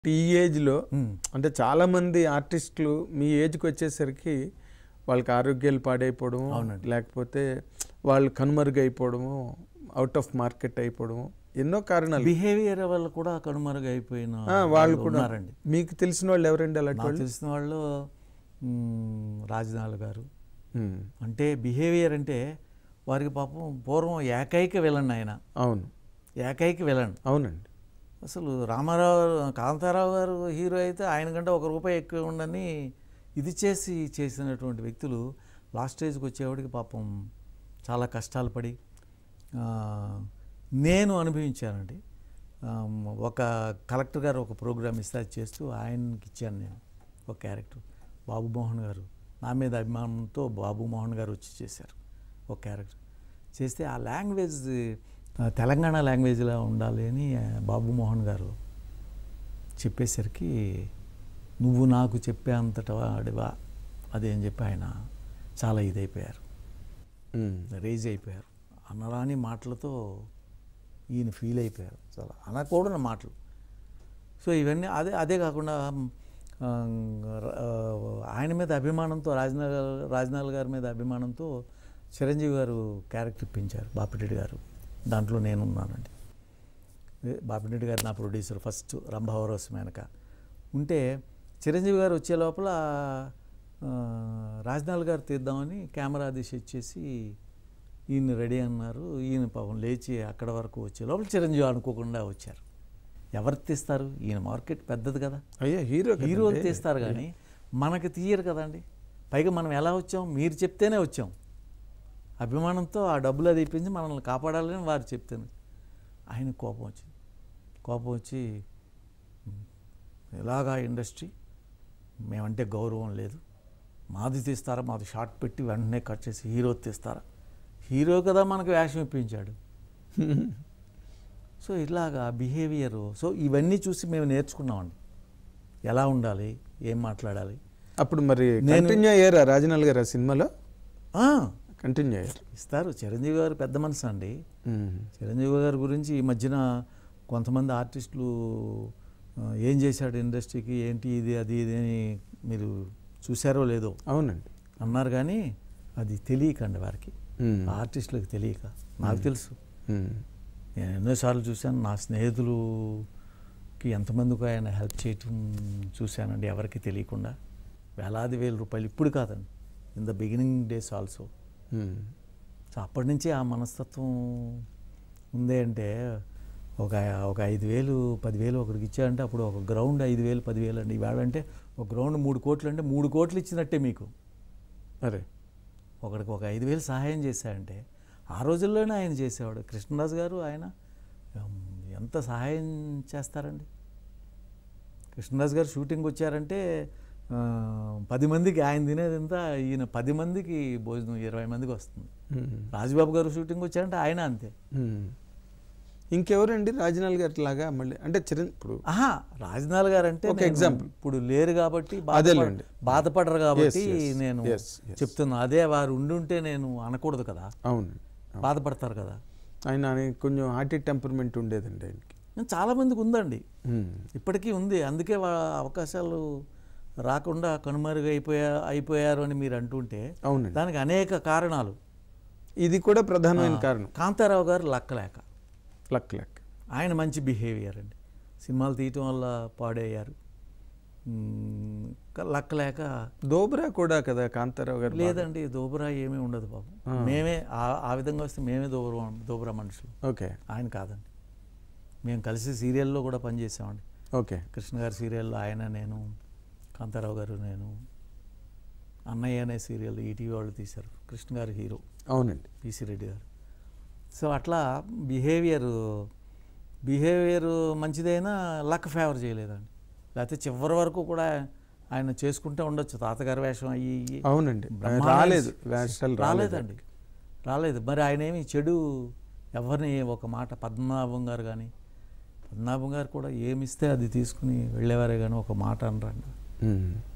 ఈ ఏజ్లో ఉమ్. అంటే చాలా మంది ఆర్టిస్టులు మీ ఏజ్కి వచ్చేసరికి వాళ్ళకి ఆరోగ్యాలు పాడైపోవడము అవునండి. లేకపోతే వాళ్ళు కనుమరుగైపోవడము అవుట్ ఆఫ్ మార్కెట్ అయిపోవడము ఎన్నో కారణాలు బిహేవియర్ వల్ల కూడా కనుమరుగైపోయిన ఆ, వాళ్ళు కూడా ఉన్నారండి మీకు తెలిసిన వాళ్ళు ఎవరండి అలాంటి నాకు వాళ్ళు తెలిసిన వాళ్ళు మ్, రాజనాల్ గారు ఉమ్, అంటే బిహేవియర్ అంటే వారికి పాపం పూర్వం ఏకైక విలన్ ఆయన అవును ఏకైక విలన్ అవునండి అసలు రామారావు కాంతారావు గారు హీరో అయితే ఆయన కంటే ఒక రూపాయి ఎక్కువ ఉండని ఇది చేసి చేసినటువంటి వ్యక్తులు లాస్ట్ స్టేజ్కి వచ్చేవాడికి పాపం చాలా కష్టాలు పడి ఆ, నేను అనుభవించానండి ఆ, ఒక కలెక్టర్ గారు ఒక ప్రోగ్రామ్ ఇస్తే అది చేస్తూ ఆయనకి ఇచ్చాను నేను ఒక క్యారెక్టర్ బాబు మోహన్ గారు నా మీద అభిమానంతో బాబు మోహన్ గారు వచ్చి చేశారు ఒక క్యారెక్టర్ చేస్తే ఆ లాంగ్వేజ్ ఆ, తెలంగాణ లాంగ్వేజ్లా ఉండాలి అని ఆ, బాబు మోహన్ గారు చెప్పేసరికి నువ్వు నాకు చెప్పే అంతటా వాడివా అదేం చెప్పి ఆయన చాలా ఇదైపోయారు ఉమ్, రేజ్ అయిపోయారు అనరాని మాటలతో ఈయన ఫీల్ అయిపోయారు చాలా అనకూడని మాటలు సో ఇవన్నీ అదే అదే కాకుండా ఆ, ఆ, ఆయన మీద అభిమానంతో రాజనాల్ రాజనాల్ గారి మీద అభిమానంతో చిరంజీవి గారు క్యారెక్టర్ ఇప్పించారు బాపిరెడ్డి గారు దాంట్లో నేను ఉన్నానండి ఏ, బాపిరెడ్డి గారు నా ప్రొడ్యూసర్ ఫస్ట్ రంభావరోస్ మేనక ఉంటే చిరంజీవి గారు వచ్చే లోపల ఆ, రాజనాల్ గారు తీద్దామని కెమెరా తీసి ఇచ్చేసి ఈయన రెడీ అన్నారు ఈయన పాపం లేచి అక్కడ వరకు వచ్చే లోపల చిరంజీవి అనుకోకుండా వచ్చారు ఎవరు తీస్తారు ఈయన మార్కెట్ పెద్దది కదా అయ్యా హీరో హీరోలు కదండి. తీస్తారు కానీ మనకి తీయరు కదండి పైగా మనం ఎలా వచ్చాం మీరు చెప్తేనే వచ్చాం అభిమానంతో ఆ డబ్బులు అది ఇప్పించి మనల్ని కాపాడాలని వారు చెప్తాను ఆయన కోపం వచ్చింది కోపం వచ్చి "ఉమ్, ఎలాగా ఇండస్ట్రీ మేమంటే గౌరవం లేదు మాది తీస్తారా మాది షార్ట్ పెట్టి వెంటనే కట్ చేసి హీరో తీస్తారా హీరో కదా మనకు వేషం ఇప్పించాడు సో ఇలాగా బిహేవియర్ సో ఇవన్నీ చూసి మేము నేర్చుకున్నామండి ఎలా ఉండాలి ఏం మాట్లాడాలి అప్పుడు మరి నేను- కంటిన్యూ అయ్యారా రాజనాల్ గారు ఆ సినిమాలో ఆ, కంటిన్యూ అయ్యారు ఇస్తారు చిరంజీవి గారు పెద్ద మనసు అండి ఉమ్, చిరంజీవి గారి గురించి ఈ మధ్యన కొంతమంది ఆర్టిస్టులు ఆ, ఏం చేశాడు ఇండస్ట్రీకి ఏంటి ఇది అది ఇది అని మీరు చూశారో లేదో అవునండి అన్నారు కానీ అది తెలియకండి వారికి ఉమ్, ఆ ఆర్టిస్టులకు తెలియక నాకు తెలుసు ఉమ్, నేను ఎన్నోసార్లు చూశాను నా స్నేహితులుకి ఎంతమందికి ఆయన హెల్ప్ చేయటం చూశానండి ఎవరికి తెలియకుండా వేలాది వేల రూపాయలు ఇప్పుడు కాదండి in the beginning days also um, so అప్పటి నుంచి ఆ మనస్తత్వం ఉంది అంటే ఒక ఒక ఐదు వేలు పదివేలు ఒకరికి ఇచ్చారంటే అప్పుడు ఒక గ్రౌండ్ ఐదు వేలు పదివేలు అండి ఇవాళ అంటే ఒక గ్రౌండ్ మూడు కోట్లు అంటే మూడు కోట్లు ఇచ్చినట్టే మీకు అరే ఒకడికి ఒక ఐదు వేలు సహాయం చేశాడంటే ఆ రోజుల్లోనే ఆయన చేసేవాడు కృష్ణరాజు గారు ఆయన ఉమ్, ఎంత సహాయం చేస్తారండి కృష్ణరాజు గారు షూటింగ్ వచ్చారంటే ఆ, పది మందికి ఆయన తినేది ఎంత ఈయన పది మందికి భోజనం ఇరవై మందికి వస్తుంది ఉమ్, రాజుబాబు గారు షూటింగ్ వచ్చారంటే ఆయన అంతే ఉమ్. ఇంకెవరండి రాజనాల్ గారి లాగా మళ్ళీ అంటే చిరణ్ ఇప్పుడు ఆహా రాజనాల్ గారు అంటే ఒక నేను example. ఇప్పుడు లేరు కాబట్టి అదేలేండి. బాధపడరు కాబట్టి Yes, yes, నేను yes, yes. చెప్తున్నా అదే వారు ఉండుంటే నేను అనకూడదు కదా అవును బాధపడతారు కదా ఆయన ఆయన కొంచెం హార్టీ టెంపర్మెంట్ ఉండేదండి ఆయనకి చాలా మందికి ఉందండి ఉమ్, ఇప్పటికీ ఉంది అందుకే వా అవకాశాలు రాకుండా కనుమరుగైపోయా అయిపోయారు అని మీరు అంటుంటే అవునండి దానికి అనేక కారణాలు ఇది కూడా ప్రధానమైన కారణం కాంతారావు గారు లక్కలేక లక్ లక్ ఆయన మంచి బిహేవియర్ అండి సినిమాలు తీయటం వల్ల పాడయ్యారు మ్మ్, క- లక్కలేక దోబ్రా కూడా కదా కాంతారావు గారు బాగా. లేదండి దోబరా ఏమీ ఉండదు పాపం మేమే ఆ- ఆ విధంగా వస్తే మేమే దోబరా దోబరా మనుషులు ఓకే ఆయన కాదండి మేము కలిసి సీరియల్లో కూడా పనిచేసామండి ఓకే కృష్ణ గారి సీరియల్లో ఆయన నేను కాంతారావు గారు నేను అన్నయ్య అనే సీరియల్ ఈటీవీ వాళ్ళు తీశారు కృష్ణ గారు హీరో అవునండి పిసి రెడ్డి గారు సో అట్లా బిహేవియర్ బిహేవియర్ మంచిదైనా లక్ ఫేవర్ చేయలేదండి లేకపోతే చివరి వరకు కూడా ఆయన చేసుకుంటూ ఉండొచ్చు తాతగారి వేషం అయ్యి ఇయ్యి. అవునండి బ్రహ్మాండ రాలేదు వేషాలు రాలేదు రాలేదండి రాలేదు మరి ఆయన ఏమి చెడు ఎవరిని ఒక మాట పద్మనాభం గారు కానీ పద్మనాభం గారు కూడా ఏమిస్తే అది తీసుకుని వెళ్ళేవారే కానీ ఒక మాట అనరండి ఉమ్.